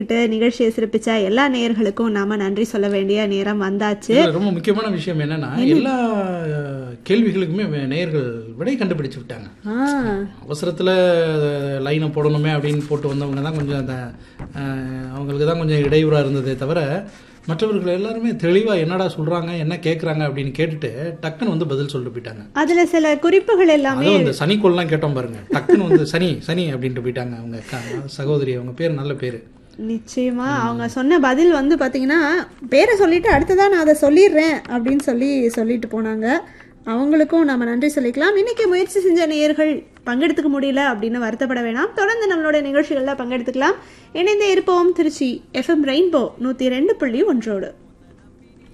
கிட்ட நிகழ்ச்சியை சிறப்பிச்ச எல்லா நேயர்களுக்கும் நாம நன்றி சொல்ல வேண்டிய நேரம் வந்தாச்சு இதுல ரொம்ப முக்கியமான விஷயம் என்னன்னா எல்லா அஹ், கேள்விகளுக்குமே வே- நேயர்கள் விடை கண்டுபிடிச்சு விட்டாங்க ஆ அவசரத்துல லைனை போடணுமே அப்படின்னு போட்டு வந்தவங்க தான் கொஞ்சம் அந்த அஹ், அவங்களுக்கு தான் கொஞ்சம் இடையூறா இருந்ததே தவிர மற்றவர்கள் எல்லாருமே தெளிவா என்னடா சொல்றாங்க என்ன கேட்குறாங்க அப்படின்னு கேட்டுட்டு டக்குன்னு வந்து பதில் சொல்லிட்டு போயிட்டாங்க அதுல சில குறிப்புகள் எல்லாமே அதுவும் இந்த சனிக்கோள்லாம் கேட்டோம் பாருங்க டக்குன்னு வந்து சனி சனி அப்படின்ட்டு போயிட்டாங்க அவங்க அக்கா, சகோதரி அவங்க பேர் நல்ல பேர் நிச்சயமா அவங்க சொன்ன பதில் வந்து பாத்தீங்கன்னா பேரை சொல்லிட்டு அடுத்ததா நான் அதை சொல்லிடுறேன் அப்படின்னு சொல்லி சொல்லிட்டு போனாங்க அவங்களுக்கும் நம்ம நன்றி சொல்லிக்கலாம் இன்னைக்கு முயற்சி செஞ்ச நேயர்கள் பங்கெடுத்துக்க முடியல அப்படின்னு வருத்தப்பட வேணாம் தொடர்ந்து நம்மளோட நிகழ்ச்சிகள்ல பங்கெடுத்துக்கலாம் இணைந்தே இருப்போம் திருச்சி எஃப்எம் ரெயின்போ நூத்தி ரெண்டு புள்ளி ஒன்றோடு